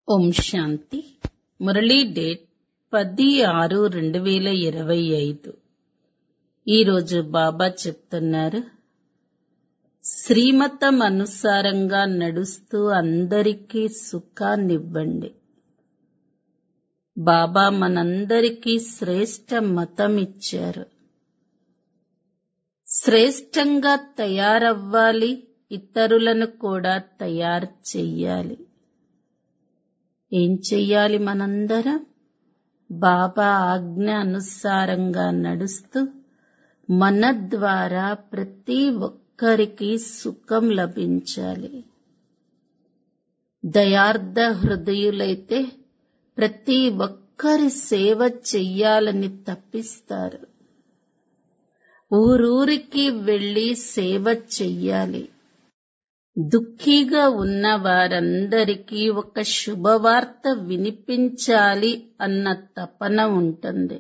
ఓం శాంతి Murali date పది ఆరు రెండు వేల ఇరవై ఐదు ఈరోజు బాబా చెప్తున్నారు శ్రీమతం అనుసారంగా నడుస్తూ అందరికీ సుఖాన్నివ్వండి బాబా మనందరికీ శ్రేష్ట మతం ఇచ్చారు శ్రేష్టంగా తయారవ్వాలి ఇతరులను కూడా తయారు చెయ్యాలి ఏం చెయ్యాలి మనందరం బాబా ఆజ్ఞ అనుసారంగా నడుస్తూ మన ద్వారా ప్రతి ఒక్కరికి సుఖం లభించాలి దయార్థ హృదయులైతే ప్రతి ఒక్కరి సేవ చెయ్యాలని తప్పిస్తారు ఊరూరికి వెళ్లి సేవ చెయ్యాలి దుఃఖీగా ఉన్న వారందరికీ ఒక శుభవార్త వినిపించాలి అన్న తపన ఉంటుంది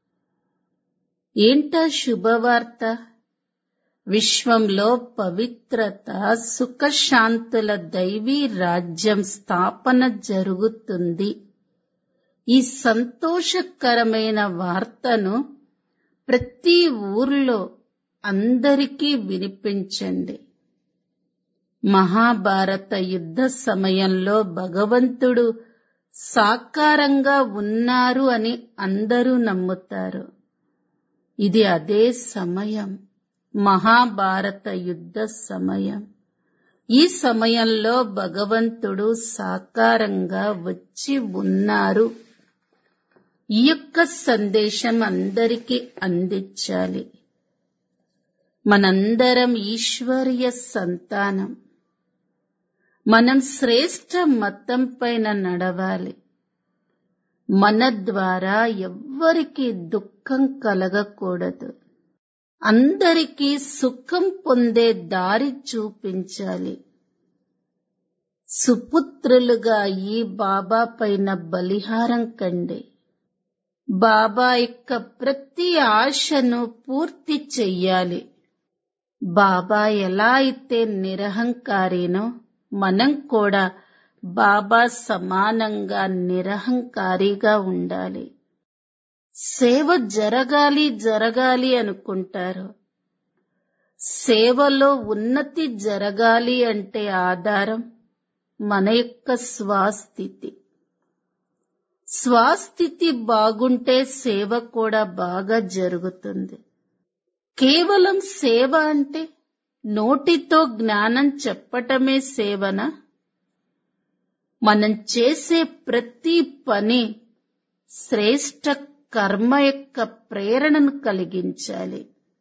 ఏంటా శుభవార్త విశ్వంలో పవిత్రత సుఖశాంతుల దైవీ రాజ్యం స్థాపన జరుగుతుంది ఈ సంతోషకరమైన వార్తను ప్రతి ఊర్లో అందరికీ వినిపించండి మహాభారత యుద్ధ సమయంలో భగవంతుడు సాకారంగా ఉన్నారు అని అందరూ నమ్ముతారు ఇది అదే సమయం మహాభారత యుద్ధ సమయం ఈ సమయంలో భగవంతుడు సాకారంగా వచ్చి ఉన్నారు ఈ యొక్క సందేశం అందరికీ అందించాలి మనందరం ఈశ్వర్య సంతానం మనం శ్రేష్ట మతం పైన నడవాలి మన ద్వారా ఎవ్వరికి దుఃఖం కలగకూడదు అందరికీ సుఖం పొందే దారి చూపించాలి సుపుత్రులుగా ఈ బాబా పైన బలిహారం కండి బాబా యొక్క ప్రతి ఆశను పూర్తి చెయ్యాలి బాబా ఎలా అయితే నిరహంకారినో మనం కూడా బాబా సమానంగా నిరహంకారిగా ఉండాలి సేవ జరగాలి జరగాలి అనుకుంటారు సేవలో ఉన్నతి జరగాలి అంటే ఆధారం మన యొక్క స్వాస్థితి స్వాస్థితి బాగుంటే సేవ కూడా బాగా జరుగుతుంది కేవలం సేవ అంటే నోటితో జ్ఞానం చెప్పటమే సేవన మనం చేసే ప్రతి పని శ్రేష్ట కర్మ యొక్క ప్రేరణను కలిగించాలి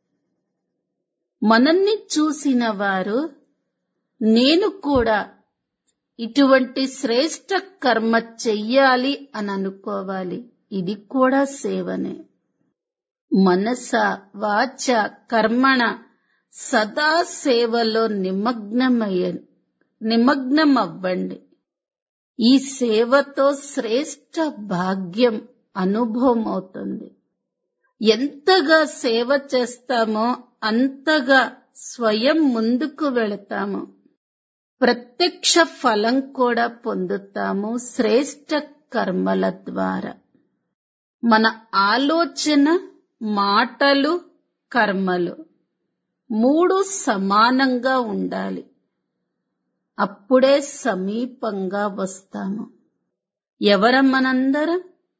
మనల్ని చూసిన వారు నేను కూడా ఇటువంటి శ్రేష్ట కర్మ చెయ్యాలి అని అనుకోవాలి ఇది కూడా సేవనే మనస వాచ కర్మణ సదా సేవలో నిమగ్నమయ్య నిమగ్నం అవ్వండి ఈ సేవతో శ్రేష్ట భాగ్యం అనుభవం అవుతుంది ఎంతగా సేవ చేస్తామో అంతగా స్వయం ముందుకు వెళతాము ప్రత్యక్ష ఫలం కూడా పొందుతాము శ్రేష్ట కర్మల ద్వారా మన ఆలోచన మాటలు కర్మలు మూడు సమానంగా ఉండాలి అప్పుడే సమీపంగా వస్తాము ఎవరం మనందరం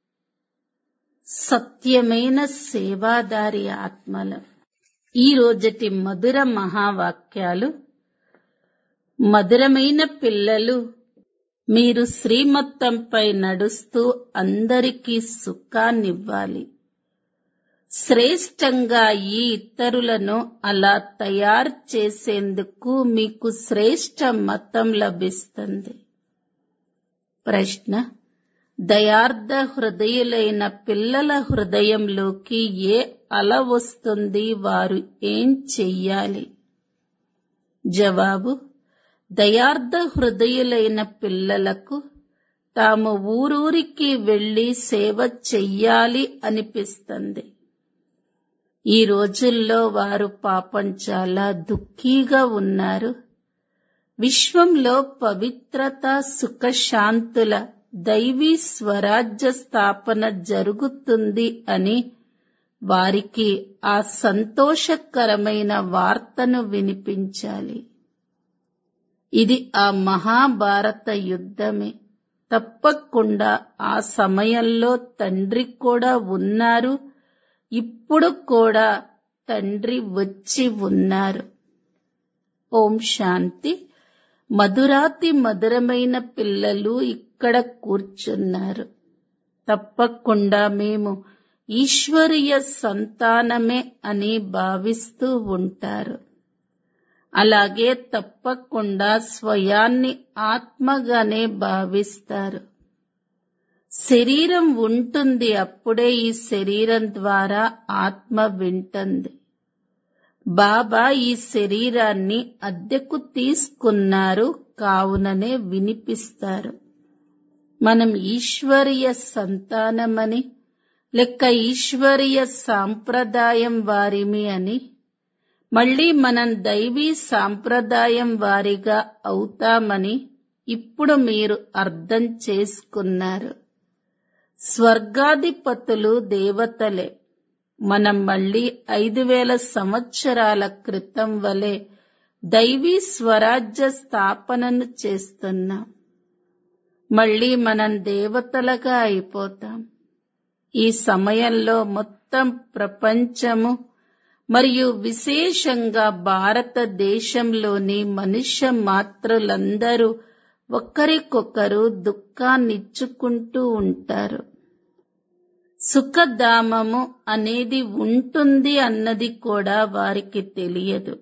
సత్యమైన సేవాదారి ఆత్మలం ఈ రోజటి మధుర మహావాక్యాలు మధురమైన పిల్లలు మీరు శ్రీమత్తంపై నడుస్తూ అందరికీ సుఖాన్నివ్వాలి శ్రేష్టంగా ఈ ఇతరులను అలా తయారు చేసేందుకు మీకు శ్రేష్ట మతం లభిస్తుంది ప్రశ్న దయార్థ హృదయులైన పిల్లల హృదయంలోకి ఏ అల వస్తుంది వారు ఏం చెయ్యాలి జవాబు దయార్థ హృదయులైన పిల్లలకు తాము ఊరూరికి వెళ్లి సేవ చెయ్యాలి అనిపిస్తుంది ఈ రోజుల్లో వారు పాపం చాలా దుఃఖీగా ఉన్నారు విశ్వంలో పవిత్రత సుఖశాంతుల దైవీ స్వరాజ్య స్థాపన జరుగుతుంది అని వారికి ఆ సంతోషకరమైన వార్తను వినిపించాలి ఇది ఆ మహాభారత యుద్ధమే తప్పకుండా ఆ సమయంలో తండ్రి కూడా ఉన్నారు ఇప్పుడు కూడా తండ్రి వచ్చి ఉన్నారు ఓం శాంతి మధురాతి మధురమైన పిల్లలు ఇక్కడ కూర్చున్నారు తప్పకుండా మేము ఈశ్వరీయ సంతానమే అని భావిస్తూ ఉంటారు అలాగే తప్పకుండా స్వయాన్ని ఆత్మగానే భావిస్తారు శరీరం ఉంటుంది అప్పుడే ఈ శరీరం ద్వారా ఆత్మ వింటుంది బాబా ఈ శరీరాన్ని అద్దెకు తీసుకున్నారు కావుననే వినిపిస్తారు మనం ఈశ్వరీయ సంతానమని లెక్క ఈశ్వరీయ సాంప్రదాయం వారిమి అని మళ్ళీ మనం దైవీ సాంప్రదాయం వారిగా అవుతామని ఇప్పుడు మీరు అర్థం చేసుకున్నారు స్వర్గాధిపతులు దేవతలే మనం మళ్ళీ ఐదు వేల సంవత్సరాల క్రితం వలె దైవీ స్వరాజ్య స్థాపనను చేస్తున్నాం మళ్ళీ మనం దేవతలుగా అయిపోతాం ఈ సమయంలో మొత్తం ప్రపంచము మరియు విశేషంగా భారతదేశంలోని మనుష్య మాత్రులందరూ ఒకరికొకరు దుఃఖాన్నిచ్చుకుంటూ ఉంటారు సుఖధామము అనేది ఉంటుంది అన్నది కూడా వారికి తెలియదు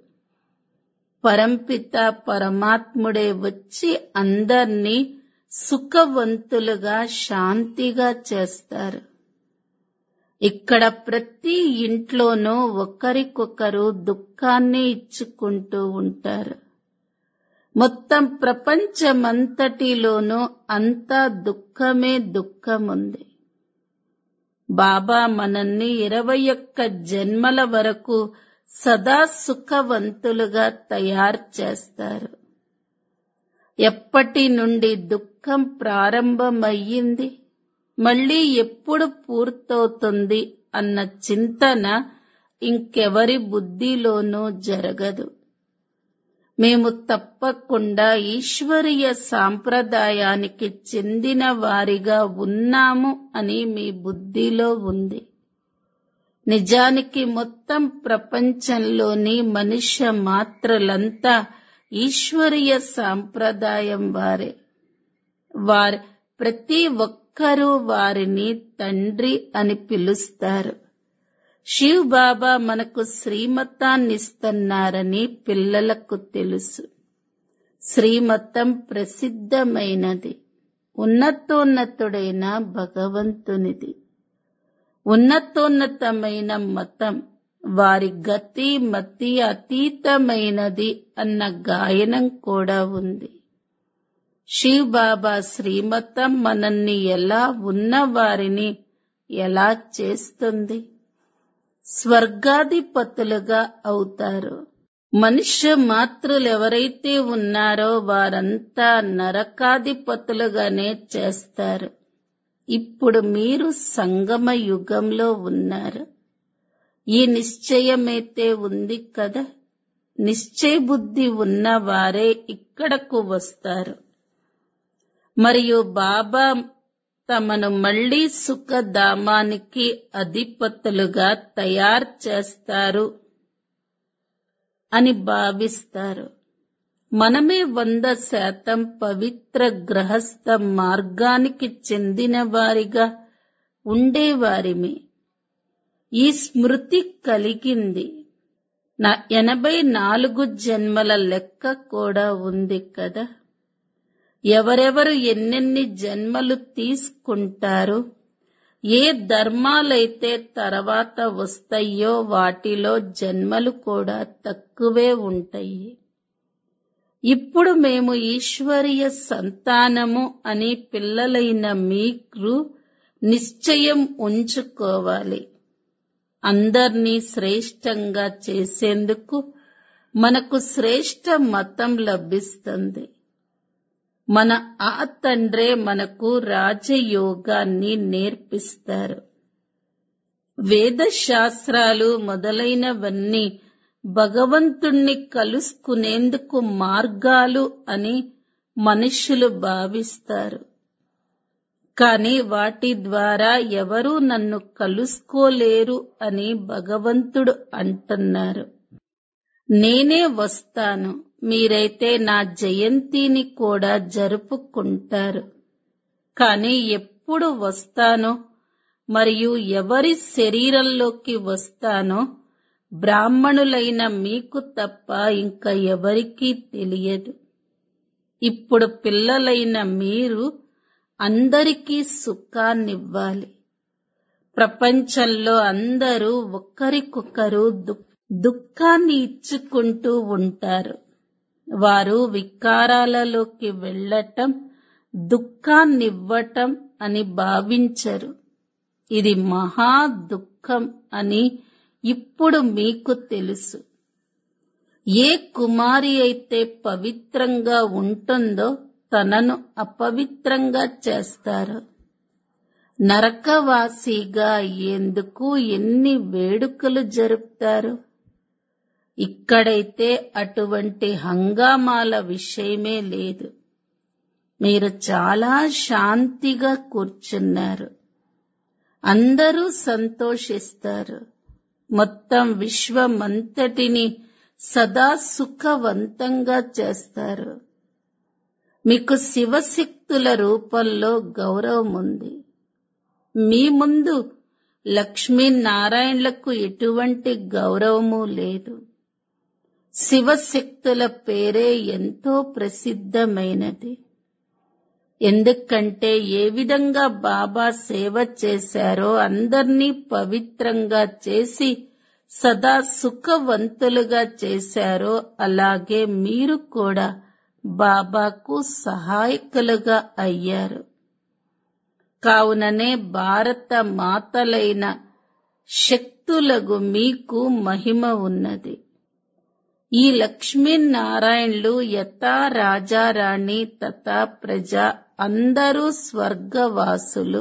పరంపిత పరమాత్ముడే వచ్చి అందర్నీ సుఖవంతులుగా శాంతిగా చేస్తారు ఇక్కడ ప్రతి ఇంట్లోనూ ఒకరికొకరు దుఃఖాన్ని ఇచ్చుకుంటూ ఉంటారు మొత్తం ప్రపంచమంతటిలోనూ అంతా దుఃఖమే దుఃఖముంది బాబా మనల్ని ఇరవై ఒక్క జన్మల వరకు సదా సుఖవంతులుగా తయారు చేస్తారు ఎప్పటి నుండి దుఃఖం ప్రారంభమయ్యింది మళ్ళీ ఎప్పుడు పూర్తవుతుంది అన్న చింతన ఇంకెవరి బుద్ధిలోనూ జరగదు మేము తప్పకుండా ఈశ్వరీయ సాంప్రదాయానికి చెందిన వారిగా ఉన్నాము అని మీ బుద్ధిలో ఉంది నిజానికి మొత్తం ప్రపంచంలోని మనుష్య మాత్రులంతా ఈశ్వరీయ సాంప్రదాయం వారే వారి ప్రతి ఒక్కరూ వారిని తండ్రి అని పిలుస్తారు శివ్ బాబా మనకు శ్రీమతాన్నిస్తున్నారని పిల్లలకు తెలుసు శ్రీమతం ప్రసిద్ధమైనది ఉన్నతోన్నతుడైన భగవంతునిది ఉన్నతోన్నతమైన మతం వారి గతి మతి అతీతమైనది అన్న గాయనం కూడా ఉంది శివ్ బాబా శ్రీమతం మనల్ని ఎలా ఉన్న వారిని ఎలా చేస్తుంది స్వర్గాధిపతులుగా అవుతారు మనుష్య మాతృలు ఎవరైతే ఉన్నారో వారంతా నరకాధిపతులుగానే చేస్తారు ఇప్పుడు మీరు సంగమ యుగంలో ఉన్నారు ఈ నిశ్చయమైతే ఉంది కదా నిశ్చయ బుద్ధి ఉన్న వారే ఇక్కడకు వస్తారు మరియు బాబా తమను మళ్లీ సుఖధామానికి అధిపతులుగా తయారు చేస్తారు అని భావిస్తారు మనమే వంద శాతం పవిత్ర గ్రహస్థ మార్గానికి చెందిన వారిగా ఉండేవారిమి ఈ స్మృతి కలిగింది నా ఎనభై నాలుగు జన్మల లెక్క కూడా ఉంది కదా ఎవరెవరు ఎన్నెన్ని జన్మలు తీసుకుంటారు ఏ ధర్మాలైతే తర్వాత వస్తాయో వాటిలో జన్మలు కూడా తక్కువే ఉంటాయి ఇప్పుడు మేము ఈశ్వరీయ సంతానము అని పిల్లలైన మీకు నిశ్చయం ఉంచుకోవాలి అందర్నీ శ్రేష్టంగా చేసేందుకు మనకు శ్రేష్ట మతం లభిస్తుంది మన ఆ తండ్రే మనకు రాజయోగాన్ని నేర్పిస్తారు వేద శాస్త్రాలు మొదలైనవన్నీ భగవంతుణ్ణి కలుసుకునేందుకు మార్గాలు అని మనుషులు భావిస్తారు కాని వాటి ద్వారా ఎవరూ నన్ను కలుసుకోలేరు అని భగవంతుడు అంటున్నారు నేనే వస్తాను మీరైతే నా జయంతిని కూడా జరుపుకుంటారు కాని ఎప్పుడు వస్తానో మరియు ఎవరి శరీరంలోకి వస్తానో బ్రాహ్మణులైన మీకు తప్ప ఇంకా ఎవరికీ తెలియదు ఇప్పుడు పిల్లలైన మీరు అందరికీ సుఖాన్నివ్వాలి ప్రపంచంలో అందరూ ఒక్కరికొకరు దుః- దుఃఖాన్ని ఇచ్చుకుంటూ ఉంటారు వారు వికారాలలోకి వెళ్ళటం దుఃఖాన్నివ్వటం అని భావించరు ఇది మహా దుఃఖం అని ఇప్పుడు మీకు తెలుసు ఏ కుమారి అయితే పవిత్రంగా ఉంటుందో తనను అపవిత్రంగా చేస్తారు నరకవాసిగా అయ్యేందుకు ఎన్ని వేడుకలు జరుపుతారు ఇక్కడైతే అటువంటి హంగామాల విషయమే లేదు మీరు చాలా శాంతిగా కూర్చున్నారు అందరూ సంతోషిస్తారు మొత్తం విశ్వమంతటిని సదా సుఖవంతంగా చేస్తారు మీకు శివశక్తుల రూపంలో గౌరవం ఉంది మీ ముందు లక్ష్మీనారాయణలకు ఎటువంటి గౌరవము లేదు శివశక్తుల పేరే ఎంతో ప్రసిద్ధమైనది ఎందుకంటే ఏ విధంగా బాబా సేవ చేశారో అందర్నీ పవిత్రంగా చేసి సదా సుఖవంతులుగా చేశారో అలాగే మీరు కూడా బాబాకు సహాయకులుగా అయ్యారు కావుననే భారత మాతలైన శక్తులకు మీకు మహిమ ఉన్నది ఈ లక్ష్మీనారాయణులు యథా రాజారాణి తథా ప్రజ అందరూ స్వర్గవాసులు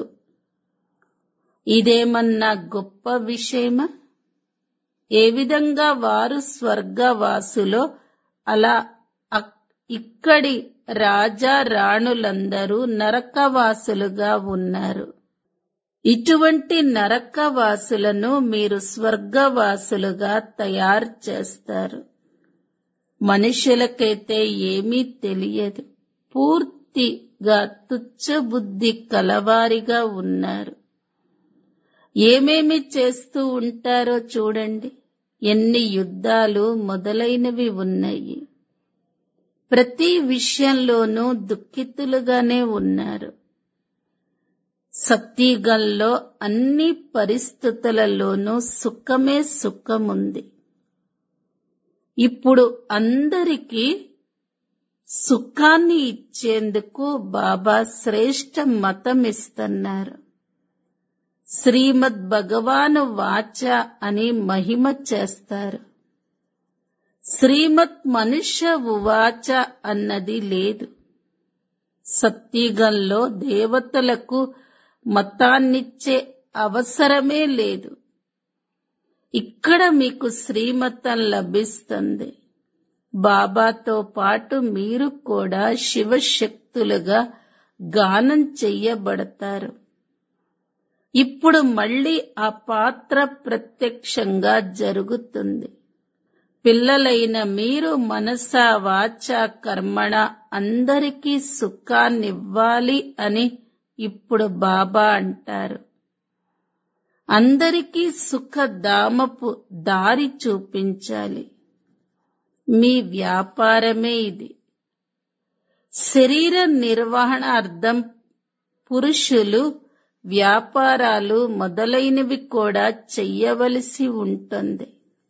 ఇదేమన్నా గొప్ప విషయమా ఏ విధంగా వారు స్వర్గవాసులో అలా అక్- ఇక్కడి రాజా రాణులందరూ నరకవాసులుగా ఉన్నారు ఇటువంటి నరకవాసులను మీరు స్వర్గవాసులుగా తయారు చేస్తారు మనుషులకైతే ఏమీ తెలియదు పూర్తిగా తుచ్చబుద్ధి కలవారిగా ఉన్నారు ఏమేమి చేస్తూ ఉంటారో చూడండి ఎన్ని యుద్ధాలు మొదలైనవి ఉన్నాయి ప్రతి విషయంలోనూ దుఃఖితులుగానే ఉన్నారు సత్యగంలో అన్ని పరిస్థితులలోనూ సుఖమే సుఖముంది ఇప్పుడు అందరికీ సుఖాన్ని ఇచ్చేందుకు బాబా శ్రేష్ట మతం ఇస్తున్నారు శ్రీమద్ భగవాను వాచ అని మహిమ చేస్తారు శ్రీమత్ మనుష్య ఉవాచ అన్నది లేదు సత్యగంలో దేవతలకు మతాన్నిచ్చే అవసరమే లేదు ఇక్కడ మీకు శ్రీమతం లభిస్తుంది బాబాతో పాటు మీరు కూడా శివశక్తులుగా గానం చెయ్యబడతారు ఇప్పుడు మళ్ళీ ఆ పాత్ర ప్రత్యక్షంగా జరుగుతుంది పిల్లలైన మీరు మనస వాచ కర్మణ అందరికీ సుఖాన్నివ్వాలి అని ఇప్పుడు బాబా అంటారు అందరికీ సుఖధామపు దారి చూపించాలి మీ వ్యాపారమే ఇది శరీర నిర్వహణ అర్థం పురుషులు వ్యాపారాలు మొదలైనవి కూడా చెయ్యవలసి ఉంటుంది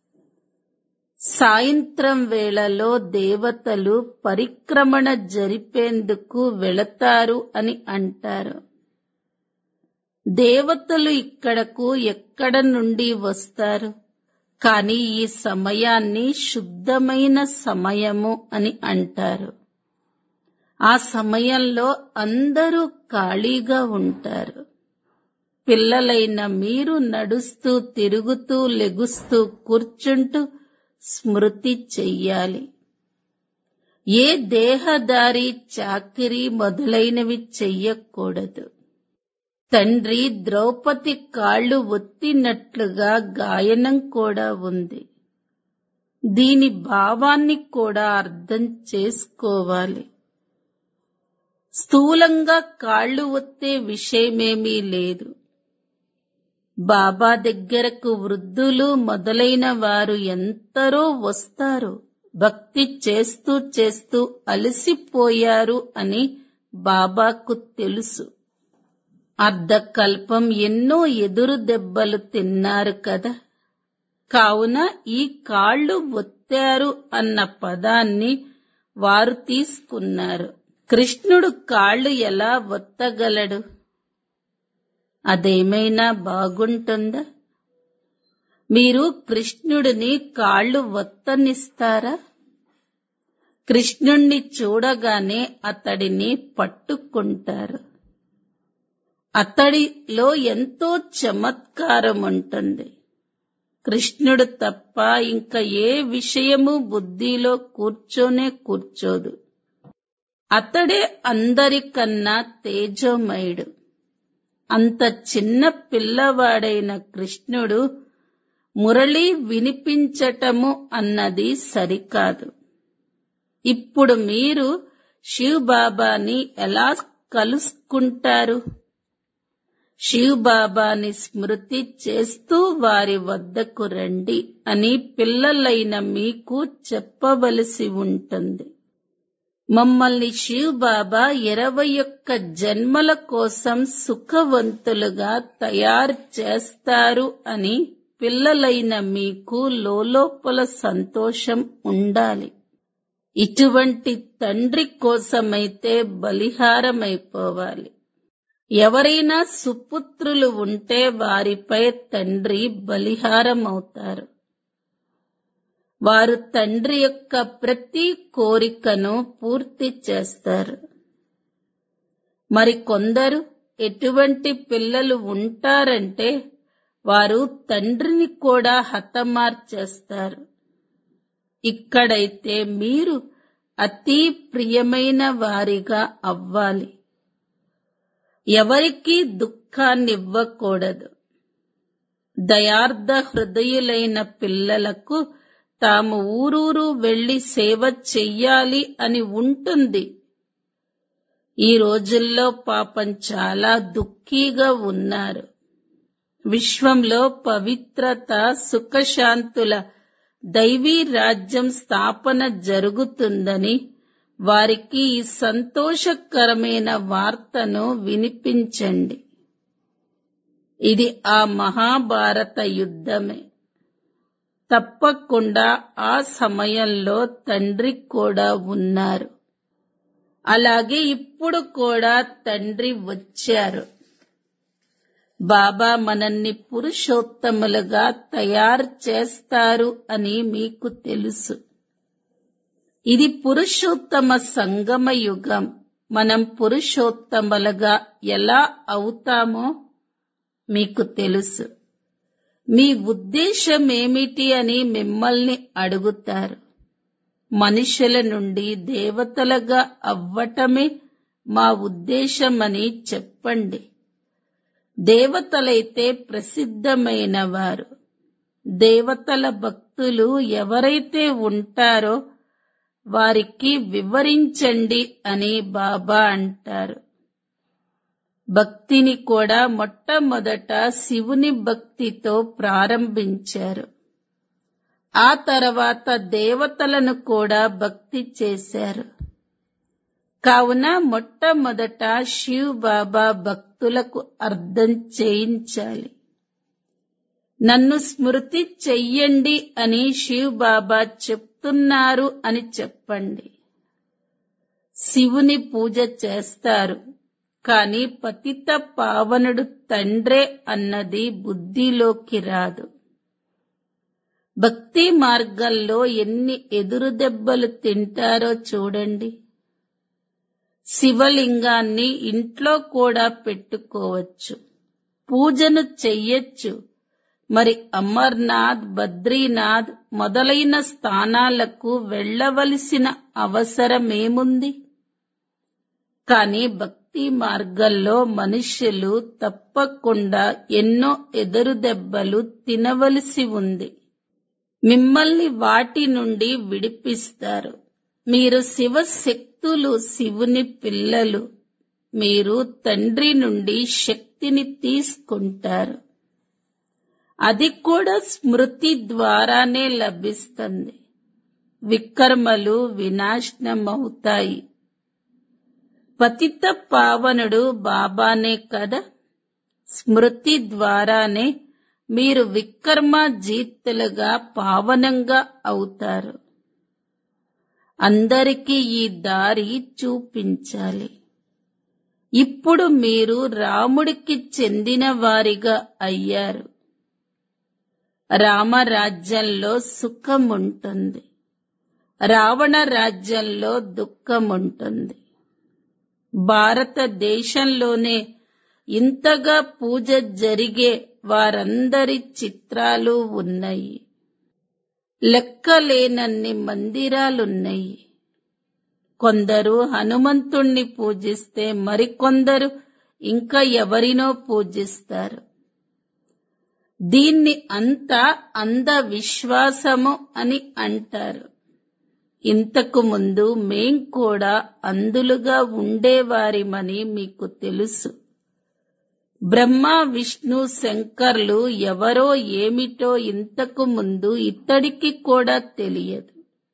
సాయంత్రం వేళలో దేవతలు పరిక్రమణ జరిపేందుకు వెళతారు అని అంటారు దేవతలు ఇక్కడకు ఎక్కడ నుండి వస్తారు కానీ ఈ సమయాన్ని శుద్ధమైన సమయము అని అంటారు ఆ సమయంలో అందరూ ఖాళీగా ఉంటారు పిల్లలైన మీరు నడుస్తూ తిరుగుతూ లెగుస్తూ కూర్చుంటూ స్మృతి చెయ్యాలి ఏ దేహదారి చాకిరి మొదలైనవి చెయ్యకూడదు తండ్రి ద్రౌపది కాళ్ళు ఒత్తినట్లుగా గాయనం కూడా ఉంది దీని భావాన్ని కూడా అర్థం చేసుకోవాలి స్థూలంగా కాళ్ళు ఒత్తే విషయమేమీ లేదు బాబా దగ్గరకు వృద్ధులు మొదలైన వారు ఎంతరో వస్తారు భక్తి చేస్తూ చేస్తూ అలసిపోయారు అని బాబాకు తెలుసు అర్ధకల్పం ఎన్నో ఎదురు దెబ్బలు తిన్నారు కదా కావున ఈ కాళ్ళు ఒత్తారు అన్న పదాన్ని వారు తీసుకున్నారు కృష్ణుడు కాళ్ళు ఎలా ఒత్తగలడు అదేమైనా బాగుంటుందా మీరు కృష్ణుడిని కాళ్ళు ఒత్తనిస్తారా కృష్ణుణ్ణి చూడగానే అతడిని పట్టుకుంటారు అతడిలో ఎంతో చమత్కారం ఉంటుంది కృష్ణుడు తప్ప ఇంకా ఏ విషయము బుద్ధిలో కూర్చోనే కూర్చోదు అతడే అందరికన్నా తేజోమయుడు అంత చిన్న పిల్లవాడైన కృష్ణుడు మురళి వినిపించటము అన్నది సరికాదు ఇప్పుడు మీరు శివ్ బాబాని ఎలా కలుసుకుంటారు శివ్ బాబాని స్మృతి చేస్తూ వారి వద్దకు రండి అని పిల్లలైన మీకు చెప్పవలసి ఉంటుంది మమ్మల్ని శివ్ బాబా ఇరవై ఒక్క జన్మల కోసం సుఖవంతులుగా తయారు చేస్తారు అని పిల్లలైన మీకు లోపల సంతోషం ఉండాలి ఇటువంటి తండ్రి కోసమైతే బలిహారమైపోవాలి ఎవరైనా సుపుత్రులు ఉంటే వారిపై తండ్రి బలిహారమవుతారు వారు తండ్రి యొక్క ప్రతి కోరికను పూర్తి చేస్తారు మరి కొందరు ఎటువంటి పిల్లలు ఉంటారంటే వారు తండ్రిని కూడా హతమార్చేస్తారు ఇక్కడైతే మీరు అతి ప్రియమైన వారిగా అవ్వాలి ఎవరికీ దుఃఖాన్నివ్వకూడదు దయార్థ హృదయులైన పిల్లలకు తాము ఊరూరు వెళ్లి సేవ చెయ్యాలి అని ఉంటుంది ఈ రోజుల్లో పాపం చాలా దుఃఖీగా ఉన్నారు విశ్వంలో పవిత్రత సుఖశాంతుల దైవీ రాజ్యం స్థాపన జరుగుతుందని వారికి ఈ సంతోషకరమైన వార్తను వినిపించండి ఇది ఆ మహాభారత యుద్ధమే తప్పకుండా ఆ సమయంలో తండ్రి కూడా ఉన్నారు అలాగే ఇప్పుడు కూడా తండ్రి వచ్చారు బాబా మనల్ని పురుషోత్తములుగా తయారు చేస్తారు అని మీకు తెలుసు ఇది పురుషోత్తమ సంగమ యుగం మనం పురుషోత్తములుగా ఎలా అవుతామో మీకు తెలుసు మీ ఉద్దేశం ఏమిటి అని మిమ్మల్ని అడుగుతారు మనుషుల నుండి దేవతలుగా అవ్వటమే మా ఉద్దేశమని చెప్పండి దేవతలైతే ప్రసిద్ధమైన వారు దేవతల భక్తులు ఎవరైతే ఉంటారో వారికి వివరించండి అని బాబా అంటారు భక్తిని కూడా మొట్టమొదట శివుని భక్తితో ప్రారంభించారు ఆ తర్వాత దేవతలను కూడా భక్తి చేశారు కావున మొట్టమొదట శివ్ బాబా భక్తులకు అర్థం చేయించాలి నన్ను స్మృతి చెయ్యండి అని శివ్ బాబా చెప్తున్నారు అని చెప్పండి శివుని పూజ చేస్తారు కాని పతిత పావనుడు తండ్రే అన్నది బుద్ధిలోకి రాదు భక్తి మార్గంలో ఎన్ని ఎదురు దెబ్బలు తింటారో చూడండి శివలింగాన్ని ఇంట్లో కూడా పెట్టుకోవచ్చు పూజను చెయ్యొచ్చు మరి అమర్నాథ్ బద్రీనాథ్ మొదలైన స్థానాలకు వెళ్ళవలసిన అవసరమేముంది కానీ భక్తి మార్గంలో మనుష్యులు తప్పకుండా ఎన్నో ఎదురుదెబ్బలు తినవలసి ఉంది మిమ్మల్ని వాటి నుండి విడిపిస్తారు మీరు శివశక్తులు శివుని పిల్లలు మీరు తండ్రి నుండి శక్తిని తీసుకుంటారు అది కూడా స్మృతి ద్వారానే లభిస్తుంది వికర్మలు వినాశనమవుతాయి పతిత పావనుడు బాబానే కదా స్మృతి ద్వారానే మీరు వికర్మ జీతులుగా పావనంగా అవుతారు అందరికీ ఈ దారి చూపించాలి ఇప్పుడు మీరు రాముడికి చెందిన వారిగా అయ్యారు రామరాజ్యంలో సుఖం ఉంటుంది రావణ రాజ్యంలో దుఃఖం ఉంటుంది భారతదేశంలోనే ఇంతగా పూజ జరిగే వారందరి చిత్రాలు ఉన్నాయి లెక్కలేనన్ని మందిరాలున్నాయి కొందరు హనుమంతుణ్ణి పూజిస్తే మరికొందరు ఇంకా ఎవరినో పూజిస్తారు దీన్ని అంతా అంధ విశ్వాసము అని అంటారు ఇంతకు ముందు మేం కూడా అందులుగా ఉండేవారిమని మీకు తెలుసు బ్రహ్మ విష్ణు శంకర్లు ఎవరో ఏమిటో ఇంతకు ముందు ఇత్తడికి కూడా తెలియదు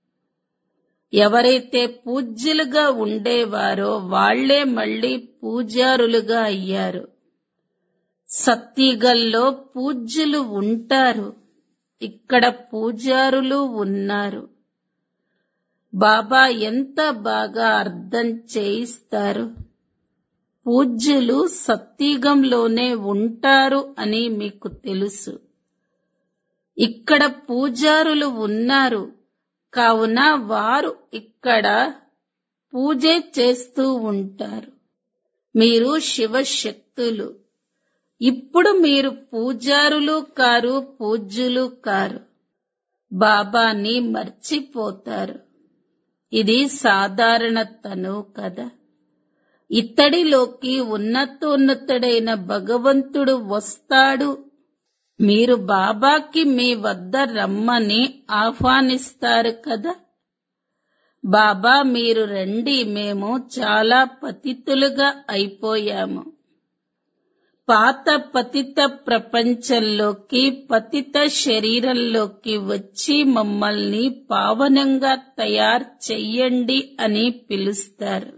ఎవరైతే పూజ్యులుగా ఉండేవారో వాళ్లే మళ్ళీ పూజారులుగా అయ్యారు సత్తిగల్లో పూజ్యులు ఉంటారు ఇక్కడ పూజారులు ఉన్నారు బాబా ఎంత బాగా అర్థం చేయిస్తారు పూజ్యులు సత్యుగంలోనే ఉంటారు అని మీకు తెలుసు ఇక్కడ పూజారులు ఉన్నారు కావున వారు ఇక్కడ పూజే చేస్తూ ఉంటారు మీరు శివశక్తులు ఇప్పుడు మీరు పూజారులు కారు పూజ్యులు కారు బాబాని మర్చిపోతారు ఇది సాధారణ తను కదా ఇత్తడిలోకి ఉన్నతోన్నతుడైన భగవంతుడు వస్తాడు మీరు బాబాకి మీ వద్ద రమ్మని ఆహ్వానిస్తారు కదా బాబా మీరు రండి మేము చాలా పతితులుగా అయిపోయాము పాత పతిత ప్రపంచంలోకి పతిత శరీరంలోకి వచ్చి మమ్మల్ని పావనంగా తయారు చెయ్యండి అని పిలుస్తారు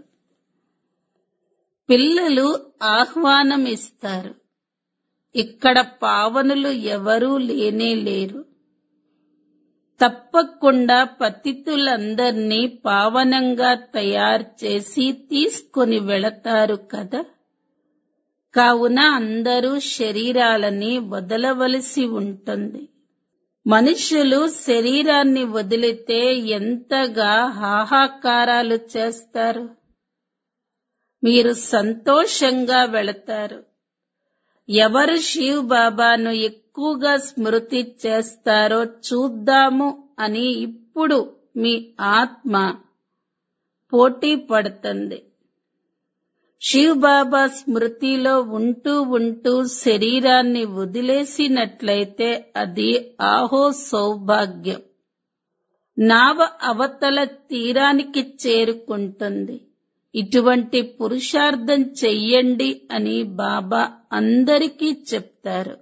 పిల్లలు ఆహ్వానం ఇస్తారు ఇక్కడ పావనులు ఎవరూ లేనే లేరు తప్పకుండా పతితులందర్నీ పావనంగా తయారు చేసి తీసుకొని వెళతారు కదా కావున అందరూ శరీరాలని వదలవలసి ఉంటుంది మనుషులు శరీరాన్ని వదిలితే ఎంతగా హాహాకారాలు చేస్తారు మీరు సంతోషంగా వెళతారు ఎవరు శివ్ బాబాను ఎక్కువగా స్మృతి చేస్తారో చూద్దాము అని ఇప్పుడు మీ ఆత్మ పోటీ పడుతుంది శివ్ బాబా స్మృతిలో ఉంటూ ఉంటూ శరీరాన్ని వదిలేసినట్లయితే అది ఆహో సౌభాగ్యం నావ అవతల తీరానికి చేరుకుంటుంది ఇటువంటి పురుషార్థం చెయ్యండి అని బాబా అందరికీ చెప్తారు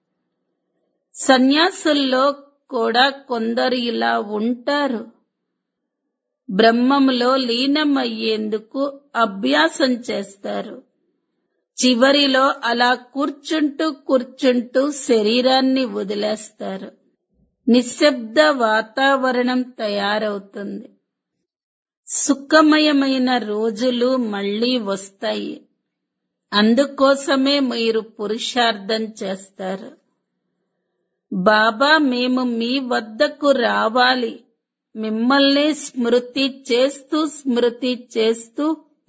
సన్యాసుల్లో కూడా కొందరు ఇలా ఉంటారు బ్రహ్మంలో లీనమయ్యేందుకు అభ్యాసం చేస్తారు చివరిలో అలా కూర్చుంటూ కూర్చుంటూ శరీరాన్ని వదిలేస్తారు నిశ్శబ్ద వాతావరణం తయారవుతుంది సుఖమయమైన రోజులు మళ్ళీ వస్తాయి అందుకోసమే మీరు పురుషార్థం చేస్తారు బాబా మేము మీ వద్దకు రావాలి మిమ్మల్ని స్మృతి చేస్తూ స్మృతి చేస్తూ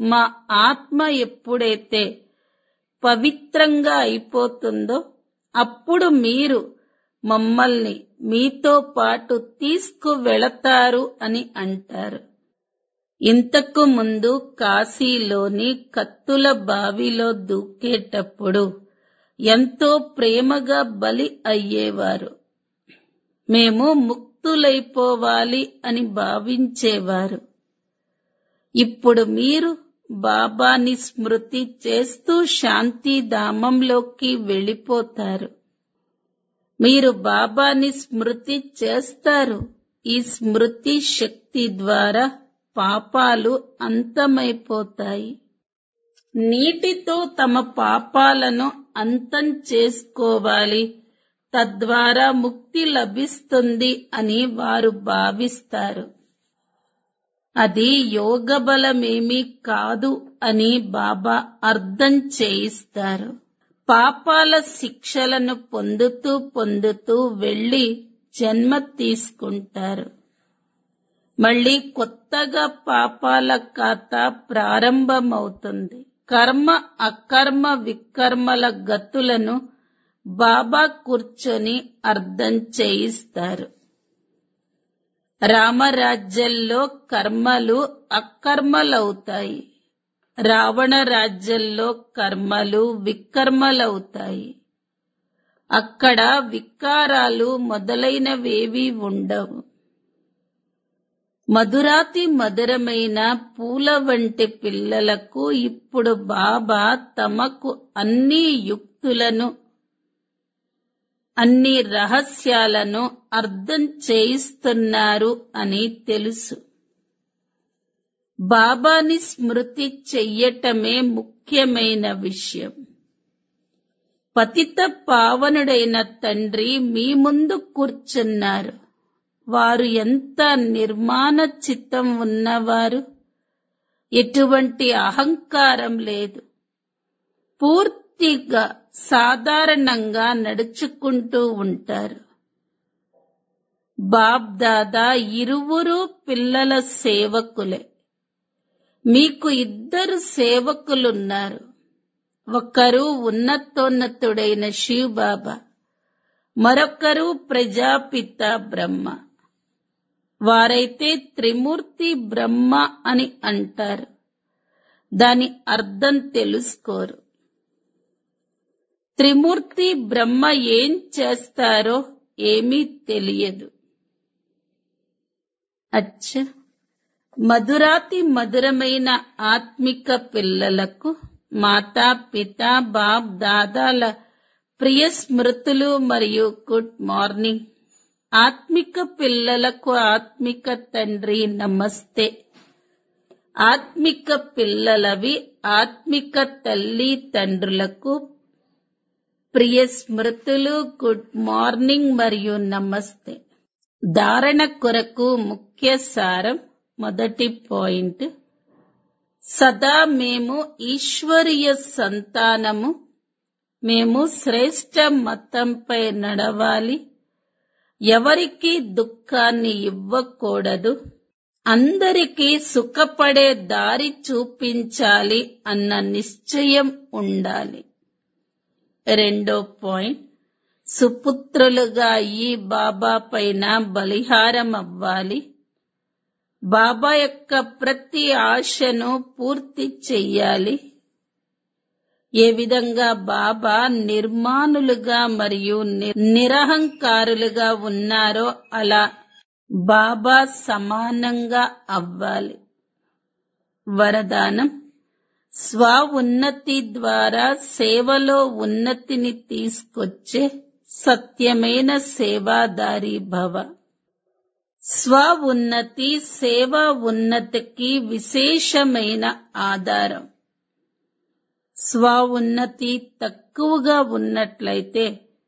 మా ఆత్మ ఎప్పుడైతే పవిత్రంగా అయిపోతుందో అప్పుడు మీరు మమ్మల్ని మీతో పాటు తీసుకువెళతారు అని అంటారు ఇంతకు ముందు కాశీలోని కత్తుల బావిలో దూకేటప్పుడు ఎంతో ప్రేమగా బలి అయ్యేవారు మేము ముక్తులైపోవాలి అని భావించేవారు ఇప్పుడు మీరు బాబాని స్మృతి చేస్తూ శాంతిధామంలోకి వెళ్ళిపోతారు మీరు బాబాని స్మృతి చేస్తారు ఈ స్మృతి శక్తి ద్వారా పాపాలు అంతమైపోతాయి నీటితో తమ పాపాలను అంతం చేసుకోవాలి తద్వారా ముక్తి లభిస్తుంది అని వారు భావిస్తారు అది యోగ బలమేమీ కాదు అని బాబా అర్థం చేయిస్తారు పాపాల శిక్షలను పొందుతూ పొందుతూ వెళ్లి జన్మ తీసుకుంటారు మళ్ళీ కొత్తగా పాపాల ఖాతా ప్రారంభమవుతుంది కర్మ అకర్మ వికర్మల గతులను బాబా కూర్చొని అర్థం చేయిస్తారు రామరాజ్యంలో కర్మలు అకర్మలవుతాయి రావణ రాజ్యంలో కర్మలు వికర్మలవుతాయి అక్కడ వికారాలు మొదలైనవేవి ఉండవు మధురాతి మధురమైన పూల వంటి పిల్లలకు ఇప్పుడు బాబా తమకు అన్ని యుక్తులను అన్ని రహస్యాలను అర్థం చేయిస్తున్నారు అని తెలుసు బాబాని స్మృతి చెయ్యటమే ముఖ్యమైన విషయం పతిత పావనుడైన తండ్రి మీ ముందు కూర్చున్నారు వారు ఎంత నిర్మాణ చిత్తం ఉన్నవారు ఎటువంటి అహంకారం లేదు పూర్తిగా సాధారణంగా నడుచుకుంటూ ఉంటారు బాబ్ దాదా ఇరువురు పిల్లల సేవకులే మీకు ఇద్దరు సేవకులున్నారు ఒకరు ఉన్నతోన్నతుడైన శివ్ బాబా మరొకరు ప్రజాపిత బ్రహ్మ వారైతే త్రిమూర్తి బ్రహ్మ అని అంటారు దాని అర్థం తెలుసుకోరు త్రిమూర్తి బ్రహ్మ ఏం చేస్తారో ఏమీ తెలియదు అచ్చ మధురాతి మధురమైన ఆత్మిక పిల్లలకు మాతా పిత బాబ్ దాదాల ప్రియ స్మృతులు మరియు గుడ్ మార్నింగ్ ఆత్మిక పిల్లలకు ఆత్మిక తండ్రి నమస్తే ఆత్మిక పిల్లలవి ఆత్మిక తల్లి తండ్రులకు ప్రియ స్మృతులు గుడ్ మార్నింగ్ మరియు నమస్తే ధారణ కొరకు ముఖ్య సారం మొదటి పాయింట్ సదా మేము ఈశ్వరీయ సంతానము మేము శ్రేష్ట మతంపై నడవాలి ఎవరికి దుఃఖాన్ని ఇవ్వకూడదు అందరికీ సుఖపడే దారి చూపించాలి అన్న నిశ్చయం ఉండాలి రెండో పాయింట్ సుపుత్రులుగా ఈ బాబా పైన బలిహారం అవ్వాలి బాబా యొక్క ప్రతి ఆశను పూర్తి చెయ్యాలి ఏ విధంగా బాబా నిర్మాణులుగా మరియు ని- నిరహంకారులుగా ఉన్నారో అలా బాబా సమానంగా అవ్వాలి వరదానం స్వ ఉన్నతి ద్వారా సేవలో ఉన్నతిని తీసుకొచ్చే సత్యమైన సేవాదారి భవ స్వ ఉన్నతి సేవ ఉన్నతికి విశేషమైన ఆధారం స్వ ఉన్నతి తక్కువగా ఉన్నట్లయితే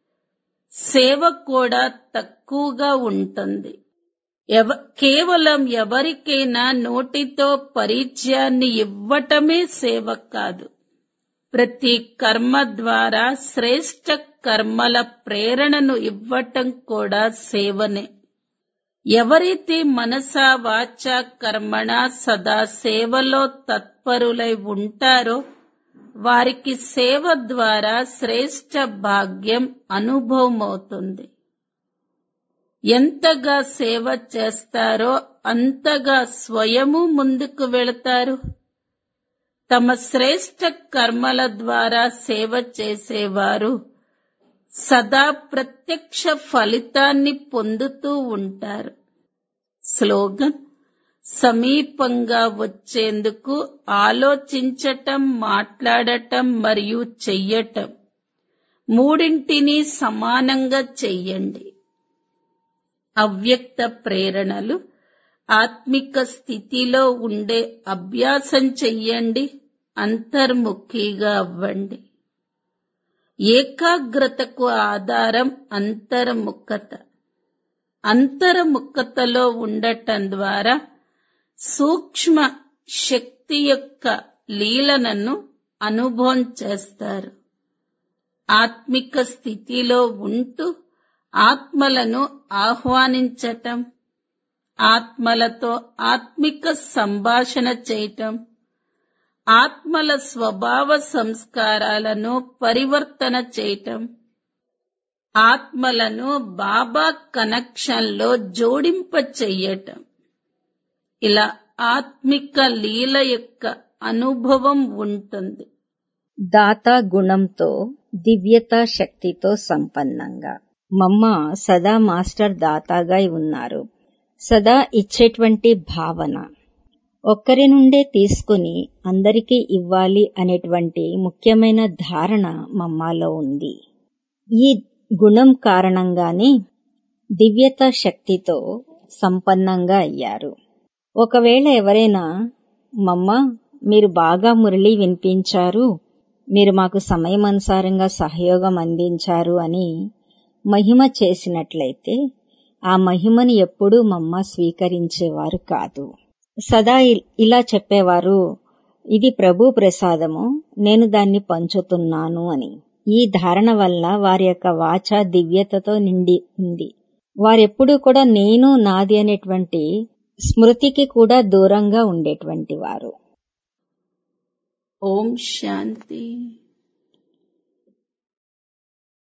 సేవ కూడా తక్కువగా ఉంటుంది ఎవ కేవలం ఎవరికైనా నోటితో పరిచయాన్ని ఇవ్వటమే సేవ కాదు ప్రతి కర్మ ద్వారా శ్రేష్ట కర్మల ప్రేరణను ఇవ్వటం కూడా సేవనే ఎవరైతే మనస వాచ కర్మణ సదా సేవలో తత్పరులై ఉంటారో వారికి సేవ ద్వారా శ్రేష్ట భాగ్యం అనుభవమవుతుంది ఎంతగా సేవ చేస్తారో అంతగా స్వయము ముందుకు వెళతారు తమ శ్రేష్ట కర్మల ద్వారా సేవ చేసేవారు సదా ప్రత్యక్ష ఫలితాన్ని పొందుతూ ఉంటారు స్లోగన్ సమీపంగా వచ్చేందుకు ఆలోచించటం మాట్లాడటం మరియు చెయ్యటం మూడింటిని సమానంగా చెయ్యండి అవ్యక్త ప్రేరణలు ఆత్మిక స్థితిలో ఉండే అభ్యాసం చెయ్యండి అంతర్ముఖిగా అవ్వండి ఏకాగ్రతకు ఆధారం అంతర్ముఖత అంతర్ముఖతలో ఉండటం ద్వారా సూక్ష్మ శక్తి యొక్క లీలనను అనుభవం చేస్తారు ఆత్మిక స్థితిలో ఉంటూ ఆత్మలను ఆహ్వానించటం ఆత్మలతో ఆత్మిక సంభాషణ చేయటం ఆత్మల స్వభావ సంస్కారాలను పరివర్తన చేయటం ఆత్మలను బాబా కనెక్షన్లో జోడింప చెయ్యటం ఇలా ఆత్మిక లీల యొక్క అనుభవం ఉంటుంది దాత గుణంతో దివ్యత శక్తితో సంపన్నంగా మమ్మ సదా మాస్టర్ దాతాగా ఉన్నారు సదా ఇచ్చేటువంటి భావన ఒక్కరి నుండే తీసుకుని అందరికీ ఇవ్వాలి అనేటువంటి ముఖ్యమైన ధారణ మమ్మాలో ఉంది ఈ గుణం కారణంగానే దివ్యత శక్తితో సంపన్నంగా అయ్యారు ఒకవేళ ఎవరైనా మమ్మ మీరు బాగా మురళి వినిపించారు మీరు మాకు సమయమనుసారంగా సహయోగం అందించారు అని మహిమ చేసినట్లయితే ఆ మహిమని ఎప్పుడూ మమ్మ స్వీకరించేవారు కాదు సదా ఇలా చెప్పేవారు ఇది ప్రభు ప్రసాదము నేను దాన్ని పంచుతున్నాను అని ఈ ధారణ వల్ల వారి యొక్క వాచ దివ్యతతో నిండి ఉంది వారెప్పుడూ కూడా నేను నాది అనేటువంటి స్మృతికి కూడా దూరంగా ఉండేటువంటి వారు ఓం శాంతి